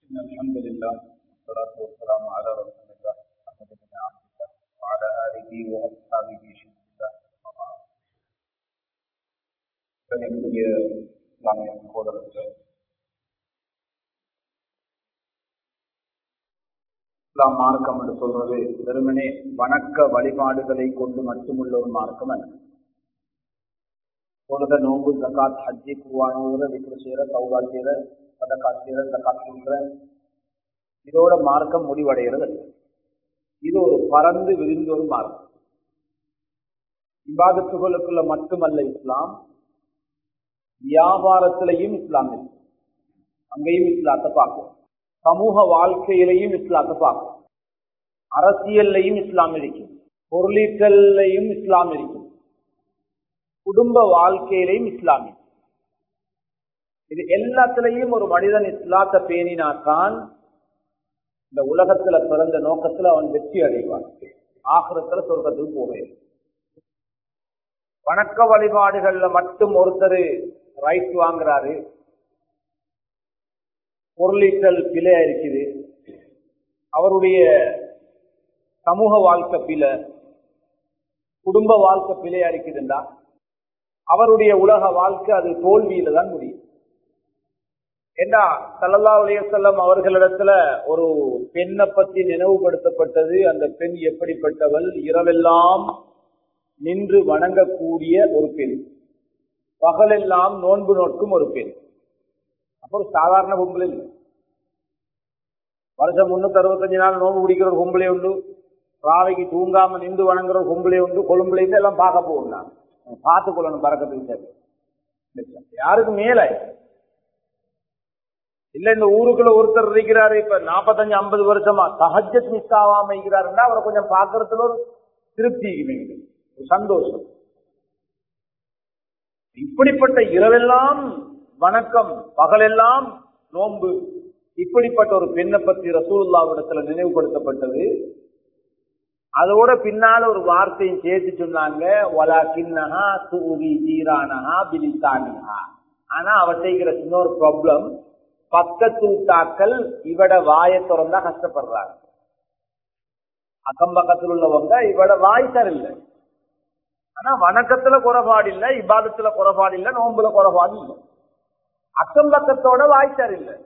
إن الحمد لله والصلاة والسلام على رسول الله محمد بن عبد الله وعلى آله وأصحابه شهد الله கணிக்கூடிய இஸ்லாமிய சகோதரர்கள் இஸ்லாம் மார்க்கம் என்று சொல்றது வெறுமனே வணக்க வழிபாடுகளை கொண்டு மட்டுமுள்ள ஒரு மார்க்கம் அல்ல தொழுத நோம்பு ஜக்காத் ஹஜ்ஜி குருவானோட விக்ர செய்யற சௌகா செய்யற சதக்கா செய்யற ஜக்காத் கொடுக்குற இதோட மார்க்கம் முடிவடைகிறது அல்ல. இது ஒரு பறந்து விரிந்த ஒரு மார்க்கம் இபாதத்துகளுக்குள்ள மட்டுமல்ல இஸ்லாம் வியாபாரத்திலையும் இஸ்லாம் இருக்கு அங்கேயும் இஸ்லாத்தை பார்க்கும் சமூக வாழ்க்கையிலையும் இஸ்லாத்தை பார்க்கும் அரசியல்லையும் இஸ்லாம் இருக்கும் பொருளீட்டல்லையும் இஸ்லாம் இருக்கும் குடும்ப வாழ்க்கையிலையும் இஸ்லாம் இருக்கு இது எல்லாத்திலையும் ஒரு மனிதன் இஸ்லாத்தை பேணினாத்தான் இந்த உலகத்துல பிறந்த நோக்கத்துல அவன் வெற்றி அடைவான் ஆகிரத்துல சொர்க்கத்துக்கு போவேன் வணக்க வழிபாடுகள்ல மட்டும் ஒருத்தர் ரைட் வாங்குறாரு பொருளீட்டல் பிழையா இருக்குது அவருடைய சமூக வாழ்க்கை பிழை குடும்ப வாழ்க்கை பிழையா இருக்குதுண்டா அவருடைய உலக வாழ்க்கை அது தோல்வியில தான் முடியும் ஏண்டா சல்லல்லா அலையம் அவர்களிடத்துல ஒரு பெண்ணை பத்தி நினைவுபடுத்தப்பட்டது அந்த பெண் எப்படிப்பட்டவள் இரவெல்லாம் நின்று வணங்கக்கூடிய ஒரு பெண் பகலெல்லாம் நோன்பு நோக்கும் ஒரு பெண் அப்புறம் சாதாரண பொம்பளை இல்லை வருஷம் முன்னூத்தி அறுபத்தஞ்சு நாள் நோன்பு பிடிக்கிற ஒரு பொம்பளை உண்டு ராவைக்கு தூங்காம நின்று வணங்குற ஒரு பொம்பளை உண்டு கொழும்புலேருந்து எல்லாம் பார்க்க போகணும் நான் பார்த்து கொள்ளணும் பறக்கத்துக்கு சரி யாருக்கு மேல இல்ல இந்த ஊருக்குள்ள ஒருத்தர் இருக்கிறாரு இப்ப நாற்பத்தஞ்சு ஐம்பது வருஷமா சஹஜத் மிஸ் ஆகாம இருக்கிறாருன்னா அவரை கொஞ்சம் பாக்குறதுல ஒரு திருப்தி ஒரு சந்தோஷம் இப்படிப்பட்ட இரவெல்லாம் வணக்கம் பகலெல்லாம் நோன்பு இப்படிப்பட்ட ஒரு பெண்ணை பத்தி ரசூல்லாவிடத்துல நினைவுபடுத்தப்பட்டது அதோட பின்னால ஒரு வார்த்தையும் சேர்த்து சொன்னாங்க ஒலா கிண்ணஹா சூரி ஜீரானஹா பிலிசானிஹா ஆனா அவற்றைங்கிற சின்ன ஒரு ப்ராப்ளம் பக்கத்து ஊட்டாக்கள் இவட வாயை திறந்தா கஷ்டப்படுறாங்க அக்கம் பக்கத்தில் உள்ளவங்க இவட வாய் சரியில்லை ஆனா வணக்கத்துல குறைபாடு இல்ல இபாதத்துல குறைபாடு இல்ல நோம்புல குறைபாடு இல்லை அக்கம் பக்கத்தோட வாய் சரியில்லை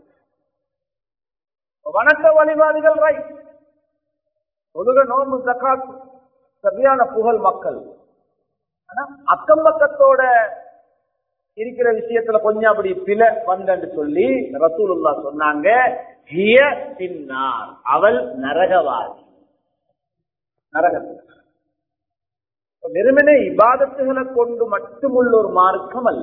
வணக்க வழிபாடுகள் ரைட் தொழுக நோம்பு சக்காத் சரியான புகழ் மக்கள் ஆனா அக்கம் பக்கத்தோட இருக்கிற விஷயத்துல கொஞ்சம் அப்படி பில வந்தன்னு சொல்லி ரசூலுல்லா சொன்னாங்க ஹிய பின்னார் அவள் நரகவாதி நரகத்தில் வெறுமனே இபாதத்துகளை கொண்டு மட்டுமுள்ள ஒரு மார்க்கம் அல்ல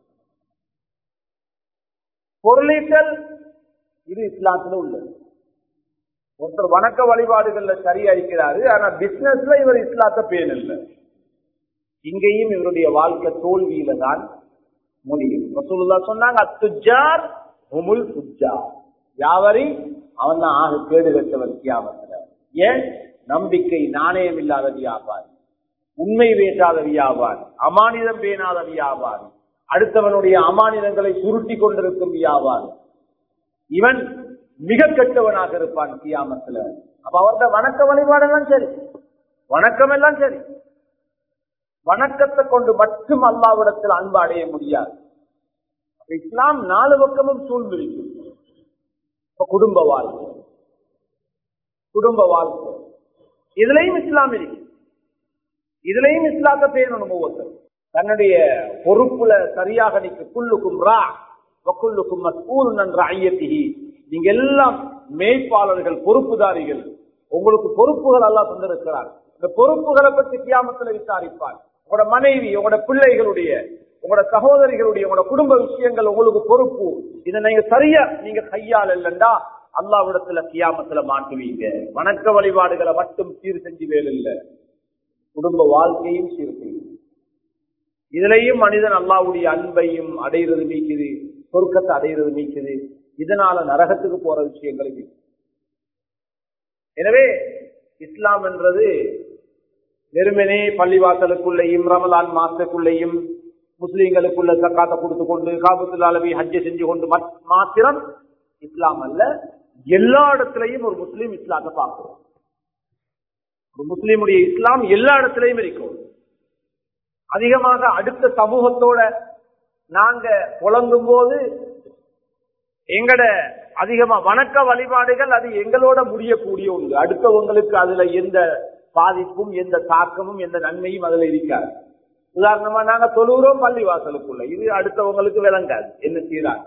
பொருளீட்டல் இது இஸ்லாத்துல உள்ளது ஒருத்தர் வணக்க வழிபாடுகள்ல சரியா இருக்கிறாரு ஆனா பிசினஸ்ல இவர் இஸ்லாத்த பேன் இல்லை இங்கேயும் இவருடைய வாழ்க்கை தோல்வியில தான் முடியும் ரசூலுல்லா சொன்னாங்க அத்துஜார் உமுல் துஜார் யாவரி அவன் தான் ஆக கேடு கட்டவர் கியாமத்துல ஏன் நம்பிக்கை நாணயம் இல்லாத வியாபாரி உண்மை பேசாத வியாபாரி அமானிதம் பேணாத வியாபாரி அடுத்தவனுடைய அமானிதங்களை சுருட்டி கொண்டிருக்கும் வியாபாரி இவன் மிக கெட்டவனாக இருப்பான் கியாமத்துல அப்ப அவர்கிட்ட வணக்க வழிபாடெல்லாம் சரி வணக்கம் எல்லாம் சரி வணக்கத்தை கொண்டு மட்டும் அல்லாவிடத்தில் அன்பு அடைய முடியாது இஸ்லாம் நாலு பக்கமும் சூழ்ந்திருக்கும் குடும்ப வாழ்க்கை குடும்ப வாழ்க்கை இதுலயும் இஸ்லாம் இருக்கு இதுலயும் இஸ்லாத்த பேரணும் ஒவ்வொருத்தர் தன்னுடைய பொறுப்புல சரியாக நிற்க குள்ளுக்கும் ரா வக்குள்ளுக்கும் மஸ்கூல் நன்ற ஐயத்திகி நீங்க எல்லாம் மேய்ப்பாளர்கள் பொறுப்புதாரிகள் உங்களுக்கு பொறுப்புகள் எல்லாம் தந்திருக்கிறார் இந்த பொறுப்புகளை பற்றி கியாமத்துல விசாரிப்பார் உங்களோட மனைவி உங்களோட பிள்ளைகளுடைய உங்களோட சகோதரிகளுடைய உங்களோட குடும்ப விஷயங்கள் உங்களுக்கு பொறுப்பு இதை நீங்க சரியா நீங்க கையால் இல்லைண்டா அல்லாவிடத்துல கியாமத்துல மாட்டுவீங்க வணக்க வழிபாடுகளை மட்டும் சீர் செஞ்சு வேலை இல்லை குடும்ப வாழ்க்கையும் சீர் செய்யும் இதுலயும் மனிதன் அல்லாவுடைய அன்பையும் அடைகிறது நீக்குது சொர்க்கத்தை அடைகிறது நீக்குது இதனால நரகத்துக்கு போற விஷயங்கள் எனவே இஸ்லாம் என்றது வெறுமனே பள்ளிவாசலுக்குள்ளேயும் ரமலான் மாசத்துக்குள்ளேயும் முஸ்லீம்களுக்குள்ள சக்காத்தை கொடுத்து கொண்டு காபத்துல் அளவி ஹஜ்ஜை செஞ்சு கொண்டு மத்- மாத்திரம் இஸ்லாம் அல்ல எல்லா இடத்திலையும் ஒரு முஸ்லீம் இஸ்லாத்தை பார்க்கிறோம் ஒரு முஸ்லீமுடைய இஸ்லாம் எல்லா இடத்திலையும் இருக்கும் அதிகமாக அடுத்த சமூகத்தோட நாங்க புலங்கும் போது எங்கட அதிகமா வணக்க வழிபாடுகள் அது எங்களோட முடியக்கூடிய ஒன்று அடுத்தவங்களுக்கு அதுல எந்த பாதிப்பும் எந்த தாக்கமும் எந்த நன்மையும் அதுல இருக்காது உதாரணமா நாங்க தொழுகிறோம் பள்ளி வாசலுக்குள்ள இது அடுத்தவங்களுக்கு விளங்காது என்ன செய்யறாங்க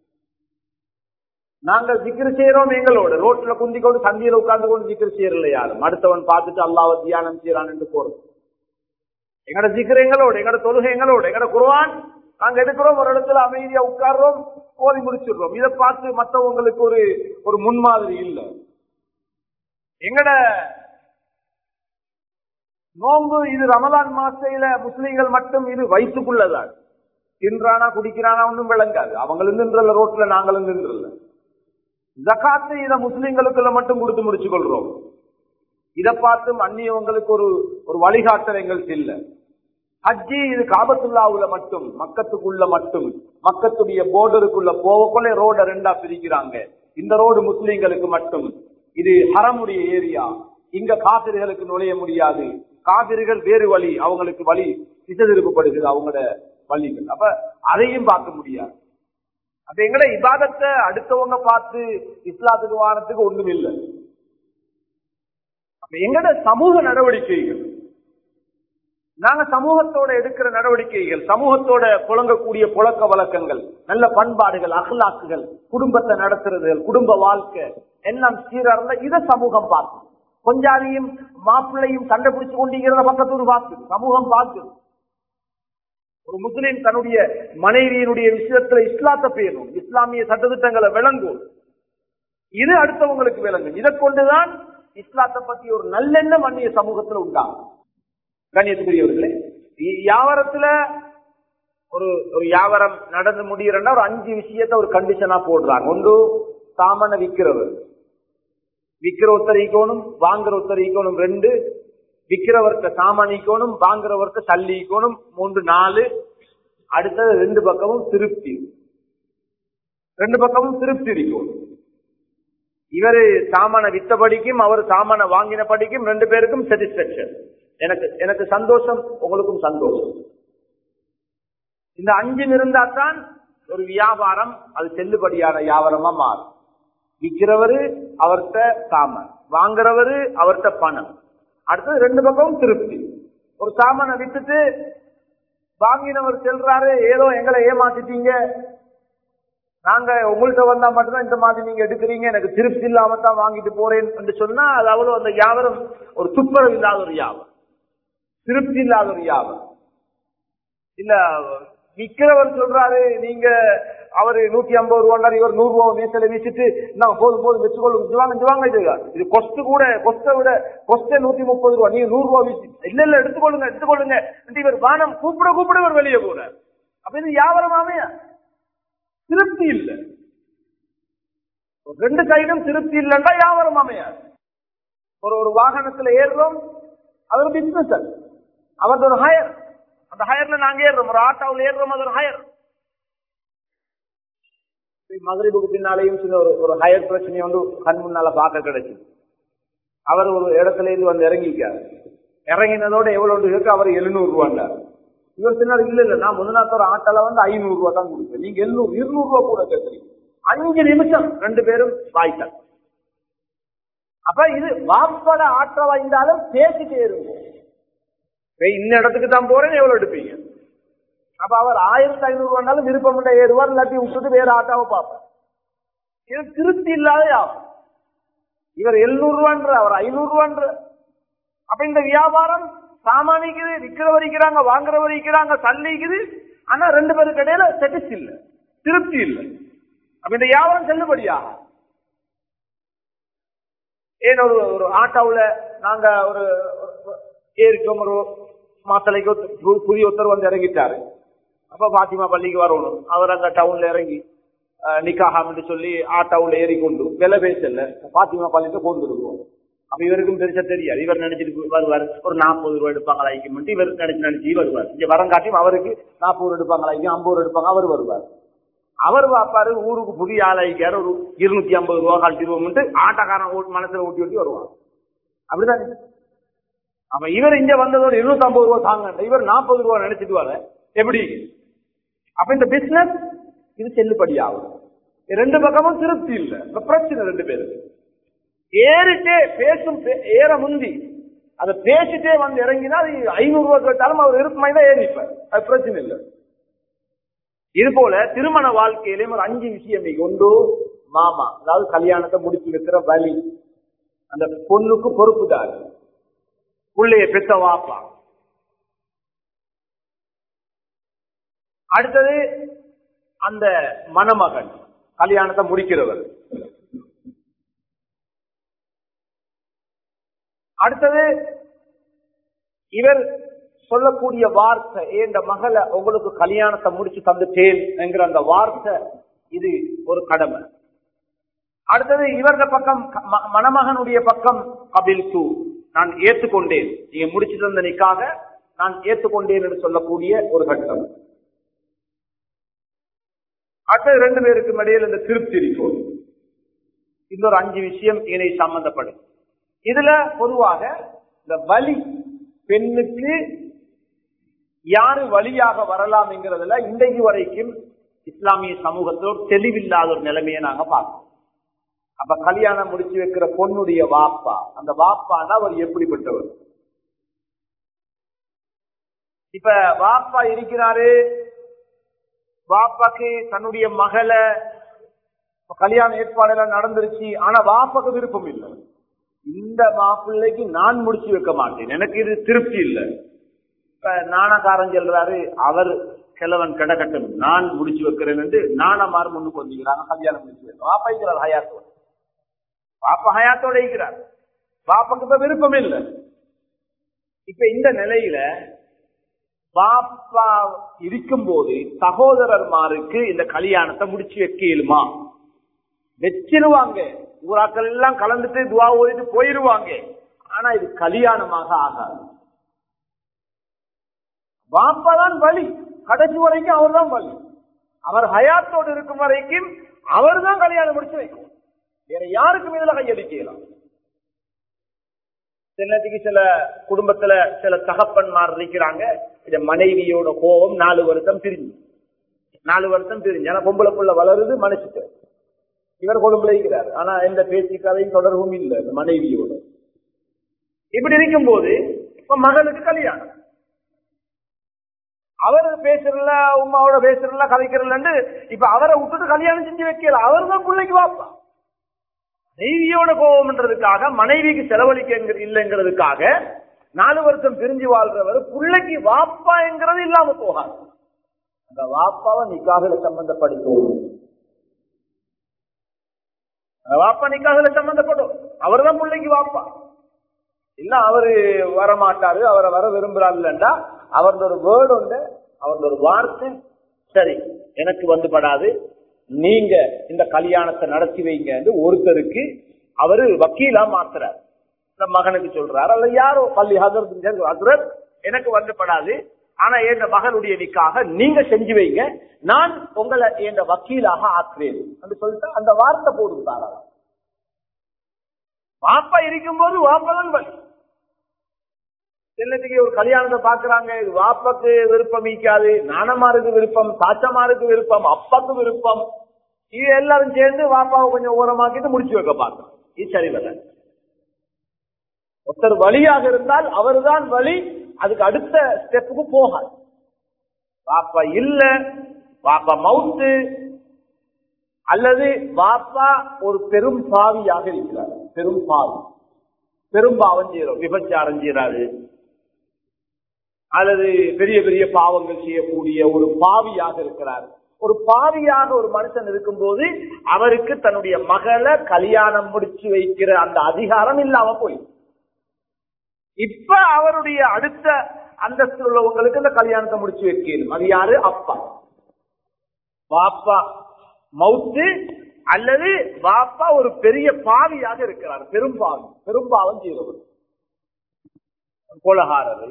நாங்க ஜிக்கிர் செய்யறோம் எங்களோட ரோட்ல குந்தி கொண்டு சந்தியில உட்கார்ந்து கொண்டு ஜிக்கிர் செய்யறல யாரும் அடுத்தவன் பார்த்துட்டு அல்லாவ தியானம் செய்யறான் என்று போறது எங்கட ஜிக்கிர் எங்களோட எங்கட தொழுகை எங்களோட எங்கட குருவான் நாங்க எடுக்கிறோம் ஒரு இடத்துல அமைதியா உட்கார்றோம் ஓதி முடிச்சிடுறோம் இதை பார்த்து மற்றவங்களுக்கு ஒரு ஒரு முன்மாதிரி இல்லை எங்கட நோன்பு இது ரமலான் மாசையில முஸ்லீம்கள் மட்டும் இது வயிற்றுக்குள்ளதான் தின்றானா குடிக்கிறானா ஒன்றும் விளங்காது அவங்களும் நின்றல ரோட்ல நாங்களும் நின்றல ஜக்காத்து இத முஸ்லீம்களுக்குள்ள மட்டும் கொடுத்து முடிச்சு கொள்றோம் இதை பார்த்தும் அந்நியவங்களுக்கு ஒரு ஒரு வழிகாட்டல் எங்களுக்கு இல்லை ஹஜ்ஜி இது காபத்துல்லாவுல மட்டும் மக்கத்துக்குள்ள மட்டும் மக்கத்துடைய போர்டருக்குள்ள போவக்குள்ள ரோட ரெண்டா பிரிக்கிறாங்க இந்த ரோடு முஸ்லீம்களுக்கு மட்டும் இது ஹரமுடைய ஏரியா இங்க காபிர்களுக்கு நுழைய முடியாது காபிர்கள் வேறு வழி அவங்களுக்கு வழி திசை திருப்பப்படுகிறது அவங்களோட வழிகள் அப்ப அதையும் பார்க்க முடியாது அப்ப எங்கட இபாதத்தை அடுத்தவங்க பார்த்து இஸ்லாத்துக்கு வாரத்துக்கு ஒண்ணும் இல்லை அப்ப எங்கட சமூக நடவடிக்கைகள் நாங்க சமூகத்தோட எடுக்கிற நடவடிக்கைகள் சமூகத்தோட புழங்கக்கூடிய புழக்க வழக்கங்கள் நல்ல பண்பாடுகள் அகலாக்குகள் குடும்பத்தை நடத்துறது குடும்ப வாழ்க்கை எல்லாம் சீரா இத சமூகம் பார்க்கும் கொஞ்சாதியும் மாப்பிள்ளையும் சண்டை பிடிச்சு கொண்டிருக்கிறத பக்கத்தூர் பார்க்கு சமூகம் பார்க்கு ஒரு முஸ்லீம் தன்னுடைய மனைவியினுடைய விஷயத்துல இஸ்லாத்தை பேணும் இஸ்லாமிய சட்டத்திட்டங்களை விளங்கும் இது அடுத்தவங்களுக்கு விளங்கும் இதை கொண்டுதான் இஸ்லாத்தை பத்தி ஒரு நல்லெண்ணம் அந்நிய சமூகத்துல உண்டாகும் கண்ணியத்துக்குரியவர்களே வியாபாரத்துல ஒரு ஒரு வியாபாரம் நடந்து முடியறன்னா ஒரு அஞ்சு விஷயத்த ஒரு கண்டிஷனா போடுறாங்க ஒன்று சாமான விற்கிறவர் விக்கிற ஒத்தரிக்கணும் வாங்குற ஒத்தரிக்கணும் ரெண்டு விக்கிறவர்க்க சாமானிக்கணும் வாங்குறவர்க்க சல்லிக்கணும் மூன்று நாலு அடுத்தது ரெண்டு பக்கமும் திருப்தி ரெண்டு பக்கமும் திருப்தி இருக்கணும் இவரு சாமான வித்த படிக்கும் அவர் சாமான வாங்கின படிக்கும் ரெண்டு பேருக்கும் சாட்டிஸ்பேக்ஷன் எனக்கு எனக்கு சந்தோஷம் உங்களுக்கும் சந்தோஷம் இந்த அஞ்சு இருந்தா தான் ஒரு வியாபாரம் அது செல்லுபடியான வியாபாரமா மாறும் விற்கிறவரு அவர்கிட்ட சாமான் வாங்குறவரு அவர்கிட்ட பணம் அடுத்தது ரெண்டு பக்கமும் திருப்தி ஒரு சாமானை வித்துட்டு வாங்கினவர் செல்றாரு ஏதோ எங்களை ஏமாத்திட்டீங்க நாங்க உங்கள்கிட்ட வந்தா மட்டும்தான் இந்த மாதிரி நீங்க எடுக்கிறீங்க எனக்கு திருப்தி இல்லாம தான் வாங்கிட்டு போறேன் என்று சொன்னா அது அவ்வளவு அந்த வியாபாரம் ஒரு துப்புரவு இல்லாத ஒரு வியாபாரம் திருப்தி இல்லாத ஒரு வியாபாரம் இல்ல விற்கிறவர் சொல்றாரு நீங்க அவரு நூத்தி ஐம்பது ரூபாய் இவர் நூறு ரூபாய் மேசல வீசிட்டு நான் போதும் போதும் வச்சுக்கொள்ளுங்க வாங்க இது இது கொஸ்ட் கூட கொஸ்ட விட கொஸ்ட நூத்தி முப்பது ரூபாய் நீங்க நூறு ரூபாய் வீசி இல்ல இல்ல எடுத்துக்கொள்ளுங்க எடுத்துக்கொள்ளுங்க இவர் வானம் கூப்பிட கூப்பிட இவர் வெளியே போன அப்ப இது வியாபாரமாவே திருப்தி இல்லை ரெண்டு சைடும் திருப்தி இல்லைன்னா வியாபாரம் அமையாது ஒரு ஒரு வாகனத்துல ஏறுறோம் அது ஒரு பிசினஸ் அது அவரது ஒரு ஹயர் அந்த ஹயர்ல நாங்க ஏறுறோம் ஒரு ஆட்டோவில் ஏறுறோம் அது ஒரு ஹயர் மகரிபுக்கு பின்னாலேயும் சின்ன ஒரு ஒரு ஹயர் பிரச்சனையை வந்து கண் முன்னால பார்க்க கிடைச்சது அவர் ஒரு இடத்துல இருந்து வந்து இறங்கிக்காரு இறங்கினதோட எவ்வளவு இருக்கு அவர் எழுநூறு ரூபாண்டார் இவர் சொன்னார் இல்ல இல்ல நான் முதலாத்த ஒரு ஆட்டோல வந்து ஐநூறு ரூபாய் தான் கொடுப்பேன் நீங்க எழுநூறு இருநூறு ரூபாய் கூட கேட்கறீங்க அஞ்சு நிமிஷம் ரெண்டு பேரும் வாய்த்தார் அப்ப இது வாப்பட ஆட்டோ வாய்ந்தாலும் பேசிட்டே இருக்கும் இந்த இடத்துக்கு தான் போறேன் எவ்வளவு எடுப்பீங்க அப்ப அவர் ஆயிரத்தி ஐநூறு ரூபாய்னாலும் விருப்பம் ஏறுவார் இல்லாட்டி விட்டுட்டு வேற ஆட்டோவை பார்ப்பார் இது திருப்தி இல்லாத ஆகும் இவர் எழுநூறு ரூபான்ற அவர் ஐநூறு ரூபான்ற அப்ப இந்த வியாபாரம் சாமானிக்குது விற்கிறவர் விற்கிறாங்க வாங்குறவர் விற்கிறாங்க சல்லிக்குது ஆனா ரெண்டு பேருக்கு இடையில செட்டிஸ் இல்ல திருப்தி இல்லை அப்ப இந்த வியாபாரம் செல்லுபடியா ஏன் ஒரு ஒரு ஆட்டோவில் நாங்க ஒரு ஏறிக்கோம் ஒரு மாத்தலைக்கு புதிய ஒருத்தர் வந்து இறங்கிட்டாரு அப்ப பாத்திமா பள்ளிக்கு வரணும் அவர் அங்க டவுன்ல இறங்கி நிக்காகாமன்னு சொல்லி ஆட்டோவில் ஏறி கொண்டு விலை பேசல பாத்திமா பள்ளிக்கு கொண்டு வருவோம் அப்ப இவருக்கும் பெருசா தெரியாது இவர் நினைச்சிட்டு வருவார் ஒரு நாற்பது ரூபாய் எடுப்பாங்களா மட்டும் இவர் நினைச்சு நினைச்சு வருவார் இங்க வரங்காட்டியும் அவருக்கு நாற்பது ரூபாய் எடுப்பாங்களா ஐம்பது ரூபாய் எடுப்பாங்க அவர் வருவார் அவர் பாப்பாரு ஊருக்கு புதிய ஆளாய்க்காரு ஒரு இருநூத்தி ஐம்பது ரூபா கழட்டி ரூபாய் ஆட்டக்காரன் ஓட்டு மனசுல ஓட்டி ஓட்டி வருவாங்க அப்படிதானே அப்ப இவர் இங்க வந்ததோட இருநூத்தி ஐம்பது ரூபா தாங்க இவர் நாற்பது ரூபா நினைச்சிட்டு வர எப்படி அப்ப இந்த பிசினஸ் இது செல்லுபடி ஆகும் ரெண்டு பக்கமும் திருப்தி இல்ல இப்ப பிரச்சனை ரெண்டு பேருக்கு ஏறிட்டே பேசும் பே- ஏற முந்தி அதை பேசிட்டே வந்து இறங்கினா அது ஐநூறு ரூபாய் கேட்டாலும் அவர் விருப்பமாய் தான் ஏறிப்பார் அது பிரச்சனை இல்லை இது போல திருமண வாழ்க்கையிலும் ஒரு அஞ்சு விஷயம் இருக்கு. ஒன்று மாமா அதாவது கல்யாணத்தை முடிச்சு வைக்கிற வழி அந்த பொண்ணுக்கு பொறுப்புதார் பிள்ளைய பெத்த வாப்பா அடுத்தது அந்த மணமகன் கல்யாணத்தை முடிக்கிறவர் அடுத்தது இவர் சொல்லக்கூடிய வார்த்தை "ஏ, இந்த மகளை உங்களுக்கு கல்யாணத்தை முடிச்சு தந்துட்டேன் என்கிற அந்த வார்த்தை இது ஒரு கடமை அடுத்தது இவரது பக்கம் க- ம- மணமகனுடைய பக்கம் கபில் தூ நான் ஏற்றுக்கொண்டேன் நீங்க முடிச்சு தந்த நிக்காக நான் ஏற்றுக்கொண்டேன் என்று சொல்லக்கூடிய ஒரு கட்டம் அடுத்தது ரெண்டு பேருக்கு இடையில் இந்த திருப்தி இருக்கும் இன்னொரு அஞ்சு விஷயம் இணை சம்பந்தப்படும் இதுல பொதுவாக இந்த வலி பெண்ணுக்கு யாரு வழியாக வரலாம் என்கிறதுல இன்றைக்கு வரைக்கும் இஸ்லாமிய சமூகத்தில் ஒரு தெளிவில்லாத ஒரு நிலைமையை நாங்க பார்க்கோம் அப்ப கல்யாணம் முடிச்சு வைக்கிற பொண்ணுடைய வாப்பா அந்த வாப்பான்னா அவர் எப்படிப்பட்டவர் இப்ப வாப்பா இருக்கிறாரு வாப்பாக்கு தன்னுடைய மகளை இப்ப கல்யாண ஏற்பாடெல்லாம் நடந்துருச்சு ஆனா வாப்பாக்கு விருப்பம் இல்லை இந்த மாப்பிள்ளைக்கு நான் முடிச்சு வைக்க மாட்டேன் எனக்கு இது திருப்தி இல்லை இப்ப நாணக்காரன் சொல்றாரு அவர் கிழவன் கிடக்கட்டும் நான் முடிச்சு வைக்கிறேன் என்று நாணமாறு முன்னுக்கு வந்துக்கிறாங்க கல்யாணம் முடிச்சு வைக்கிறோம் வாப்பா இருக்கிறார் ஹயாத்தோட பாப்பா ஹயாத்தோட இருக்கிறார் பாப்பாக்கு இப்ப விருப்பம் இல்லை இப்ப இந்த நிலையில பாப்பா இருக்கும்போது சகோதரர்மாருக்கு இந்த கல்யாணத்தை முடிச்சு வைக்க இயலுமா வச்சிருவாங்க ஊராக்கள் எல்லாம் கலந்துட்டு துவா ஓதிட்டு போயிருவாங்க ஆனா இது கல்யாணமாக ஆகாது பாப்பா தான் வழி கடைசி வரைக்கும் அவர் தான் வழி அவர் ஹயாத்தோடு இருக்கும் வரைக்கும் அவர் தான் கல்யாணம் முடிச்சு வைக்கும் வேற யாருக்கும் இதுல கையடிக்கலாம் சிலத்துக்கு சில குடும்பத்துல சில தகப்பன்மார் இருக்கிறாங்க இந்த மனைவியோட கோபம் நாலு வருஷம் பிரிஞ்சு நாலு வருஷம் பிரிஞ்சு ஆனா பொம்பளை புள்ள வளருது மனுஷிட்டு இவர் கொழும்புல இருக்கிறார் ஆனா எந்த பேச்சு கதையும் தொடர்பும் இல்லை இந்த மனைவியோட இப்படி இருக்கும்போது இப்ப மகளுக்கு கல்யாணம் அவர் பேசுறல உமாவோட பேசுறல கதைக்கிறலன்னு இப்ப அவரை விட்டுட்டு கல்யாணம் செஞ்சு வைக்கல அவர் தான் பிள்ளைக்கு வாப்பா மனைவியோட கோபம்ன்றதுக்காக மனைவிக்கு செலவழிக்க இல்லைங்கிறதுக்காக நாலு வருஷம் பிரிஞ்சு வாழ்றவர் பிள்ளைக்கு வாப்பா என்கிறது இல்லாம போகாது அந்த வாப்பாவை நிக்காகல சம்பந்தப்படுத்தும் அந்த வாப்பா நிக்காகல சம்பந்தப்படும் அவர் தான் பிள்ளைக்கு வாப்பா இல்ல அவரு வரமாட்டாரு அவரை வர விரும்புறாருல்லண்டா அவரது ஒரு வேர்டு உண்டு அவரது ஒரு வார்த்தை சரி எனக்கு வந்து படாது நீங்க இந்த கல்யாணத்தை நடத்தி வைங்க ஒருத்தருக்கு அவரு வக்கீலா மாத்துறார் இந்த மகனுக்கு சொல்றாரு அல்ல யாரோ பள்ளி ஹசரத் எனக்கு வந்து படாது ஆனா என் மகனுடைய நிக்காக நீங்க செஞ்சு வைங்க நான் உங்களை என் வக்கீலாக ஆக்குறேன் என்று சொல்லிட்டு அந்த வார்த்தை போடும் தாராளம் வாப்பா இருக்கும்போது வாப்பதான் வழி செல்லத்துக்கு ஒரு கல்யாணத்தை பாக்குறாங்க இது வாப்பாக்கு விருப்பம் ஈக்காது நானமாருக்கு விருப்பம் சாச்சமாருக்கு விருப்பம் அப்பாக்கு விருப்பம் இது எல்லாரும் சேர்ந்து வாப்பாவை கொஞ்சம் ஓரமாக்கிட்டு முடிச்சு வைக்க பார்க்கணும் இது சரி வர ஒருத்தர் வழியாக இருந்தால் அவர்தான் வழி அதுக்கு அடுத்த ஸ்டெப்புக்கு போகாது பாப்பா இல்ல பாப்பா மவுத்து அல்லது பாப்பா ஒரு பெரும் பாவியாக இருக்கிறார் பெரும் பாவி பெரும் பாவம் செய்யறோம் விபச்சாரம் செய்யறாரு அல்லது பெரிய பெரிய பாவங்கள் செய்யக்கூடிய ஒரு பாவியாக இருக்கிறார் ஒரு பாவியாக ஒரு மனுஷன் இருக்கும்போது அவருக்கு தன்னுடைய மகளை கல்யாணம் முடிச்சு வைக்கிற அந்த அதிகாரம் இல்லாம போய் இப்ப அவருடைய அடுத்த அந்தஸ்து உள்ளவங்களுக்கு இந்த கல்யாணத்தை முடிச்சு வைக்கணும் அது யாரு அப்பா பாப்பா மவுத்து அல்லது பாப்பா ஒரு பெரிய பாவியாக இருக்கிறார் பெரும் பாவி பெரும் பாவம் செய்தவர் கொலகாரர்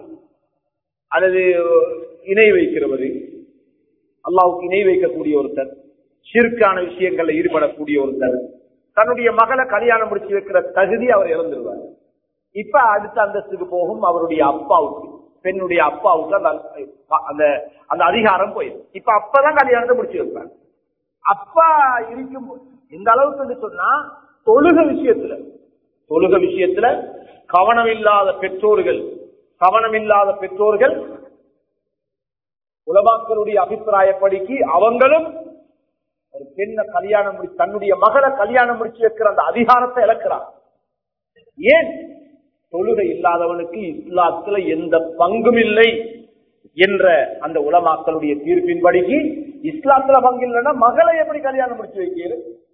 அல்லது இணை வைக்கிறவர் அல்லாவுக்கு இணை வைக்கக்கூடிய ஒருத்தர் சிறுக்கான விஷயங்கள்ல ஈடுபடக்கூடிய ஒருத்தர் தன்னுடைய மகளை கல்யாணம் முடிச்சு வைக்கிற தகுதி அவர் இழந்துருவார் இப்ப அடுத்த அந்தஸ்துக்கு போகும் அவருடைய அப்பாவுக்கு பெண்ணுடைய அப்பாவுக்கு அந்த அந்த அந்த அதிகாரம் போயிடும் இப்ப அப்பதான் கல்யாணத்தை முடிச்சு வைப்பாங்க அப்பா இருக்கும் இந்த அளவுக்கு சொன்னா தொழுக விஷயத்துல தொழுக விஷயத்துல கவனம் இல்லாத பெற்றோர்கள் கவனம் இல்லாத பெற்றோர்கள் உலமாக்களுடைய அபிப்பிராயப்படிக்கு அவங்களும் ஒரு பெண்ணை கல்யாணம் முடி தன்னுடைய மகளை கல்யாணம் முடிச்சு வைக்கிற அந்த அதிகாரத்தை இழக்கிறார் ஏன் தொழுகை இல்லாதவனுக்கு இஸ்லாத்துல எந்த பங்கும் இல்லை என்ற அந்த உலமாக்களுடைய தீர்ப்பின்படிக்கு இஸ்லாத்துல பங்கு இல்லைன்னா மகளை எப்படி கல்யாணம் முடிச்சு வைக்கிறது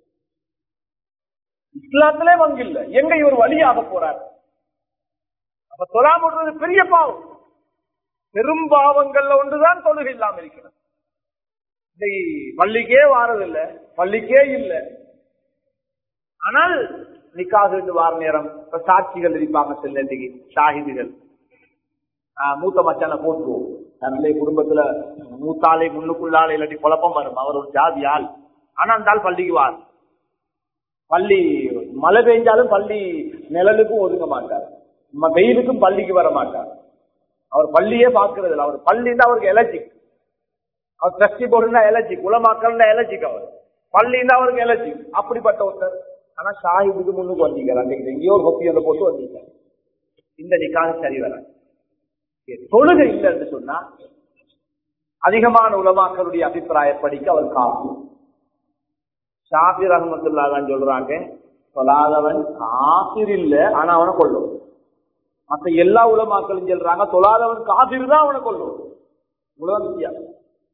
இஸ்லாத்திலே பங்கு இல்லை எங்க இவர் வழியாக போறார் அப்ப தொழாமுடுறது பெரிய பாவம் பெரும் பாவங்கள்ல ஒன்றுதான் தொழுகை இல்லாம இருக்கிறது இன்னைக்கு பள்ளிக்கே வாரதில்லை பள்ளிக்கே இல்லை ஆனால் நிக்காக வார நேரம் இப்ப சாட்சிகள் இருப்பாங்க சில இன்னைக்கு ஷாஹிதுகள் மூத்த மச்சான போட்டுருவோம் தன்னுடைய குடும்பத்துல மூத்தாலே முன்னுக்குள்ளாலே இல்லாட்டி குழப்பம் வரும் அவர் ஒரு ஜாதி ஆள் ஆனா அந்த ஆள் பள்ளிக்கு வார் பள்ளி மழை பெஞ்சாலும் பள்ளி நிழலுக்கும் ஒதுங்க மாட்டார் வெயிலுக்கும் பள்ளிக்கு வர மாட்டார் அவர் பள்ளியே பார்க்கறது இல்லை அவர் பள்ளி தான் அவருக்கு எலர்ஜிக் அவர் டிரஸ்டி போர்டுனா எலர்ஜிக் உலமாக்கள்னா எலர்ஜிக் அவர் பள்ளி தான் அவருக்கு எலர்ஜிக் அப்படிப்பட்ட ஒருத்தர் ஆனா ஷாஹிதுக்கு முன்னுக்கு வந்தீங்க அன்றைக்கு எங்கேயோ ஒரு கொப்பி அந்த போட்டு வந்தீங்க இந்த நிக்காக சரி வர தொழுகை இல்லை என்று சொன்னா அதிகமான உலமாக்களுடைய அபிப்பிராயப்படிக்கு அவர் காக்கும் ஷாபிர் அகமத்துல்லா தான் சொல்றாங்க தொழாதவன் காசிர் இல்ல ஆனா அவனை கொள்ளும் மத்த எல்லா உலமாக்களும் சொல்றாங்க தொழாதவன் காசிர் தான் அவனை கொள்ளும் இவ்வளவு வித்தியாசம்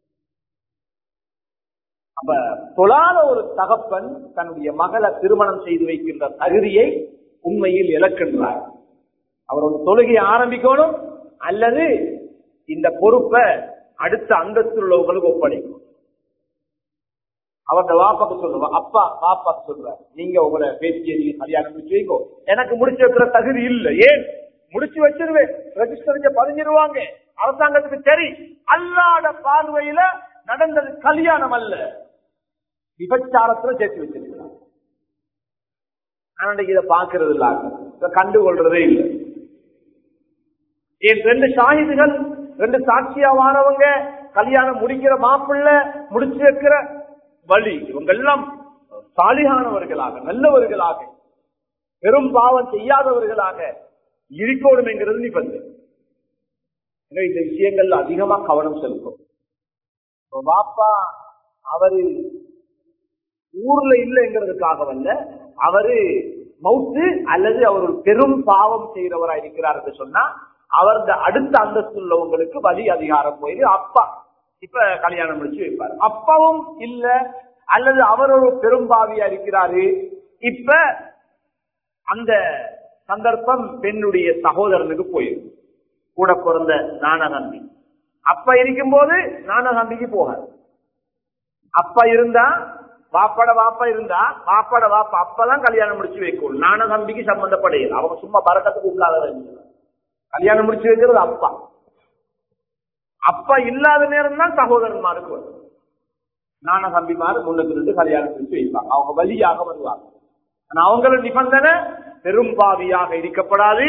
அப்ப தொழாத ஒரு தகப்பன் தன்னுடைய மகளை திருமணம் செய்து வைக்கின்ற தகுதியை உண்மையில் இழக்கின்றார் அவர் ஒரு தொழுகையை ஆரம்பிக்கணும் அல்லது இந்த பொறுப்பை அடுத்த அந்தஸ்து உள்ளவங்களுக்கு ஒப்படைக்கும் அவர்கிட்ட வாப்பாக்கு சொல்லுவா அப்பா பாப்பாக்கு சொல்ற நீங்க உங்களை பேசிய நீங்க கல்யாணம் முடிச்சு வைக்கோ எனக்கு முடிச்சு வைக்கிற தகுதி இல்லை ஏன் முடிச்சு வச்சிருவேன் ரெஜிஸ்டர் பதிஞ்சிருவாங்க அரசாங்கத்துக்கு சரி அல்லாத பார்வையில நடந்தது கல்யாணம் அல்ல விபச்சாரத்துல சேர்த்து வச்சிருக்கிறாங்க ஆனா இதை பாக்குறது இல்ல இதை கண்டுகொள்றதே இல்லை என் ரெண்டு ஷாஹிதுகள் ரெண்டு சாட்சியா வாரவங்க கல்யாணம் முடிக்கிற மாப்பிள்ள முடிச்சு வைக்கிற வழி இவங்க எல்லாம் சாலிகானவர்களாக நல்லவர்களாக பெரும் பாவம் செய்யாதவர்களாக இருக்கணும் என்கிறது நிபந்தனை எனவே இந்த விஷயங்கள்ல அதிகமா கவனம் செலுத்தும் பாப்பா அவரு ஊர்ல இல்லைங்கிறதுக்காக வல்ல அவரு மவுத்து அல்லது அவர் ஒரு பெரும் பாவம் செய்கிறவரா இருக்கிறார் என்று சொன்னா அவரது அடுத்த அந்தஸ்து உள்ளவங்களுக்கு வழி அதிகாரம் போயிரு அப்பா இப்ப கல்யாணம் முடிச்சு வைப்பார் அப்பாவும் இல்ல அல்லது அவர் ஒரு பெரும்பாவியா இருக்கிறாரு இப்ப அந்த சந்தர்ப்பம் பெண்ணுடைய சகோதரனுக்கு போயிடும் கூட பிறந்த நானகம்பி அப்ப இருக்கும் போது நானகம்பிக்கு போகாது அப்பா இருந்தா வாப்பட வாப்பா இருந்தா வாப்பட வாப்பா அப்பதான் கல்யாணம் முடிச்சு வைக்கும் நானகம்பிக்கு சம்பந்தப்படையது அவங்க சும்மா பறக்கத்துக்கு உள்ளாத கல்யாணம் முடிச்சு வைக்கிறது அப்பா அப்பா இல்லாத நேரம் தான் சகோதரன்மாருக்கு வரும் நான தம்பிமாரு முன்னுக்கு இருந்து கல்யாணம் முடிச்சு வைப்பாங்க அவங்க வழியாக வருவாங்க ஆனா அவங்கள நிபந்தனை பெரும்பாவியாக இருக்கப்படாது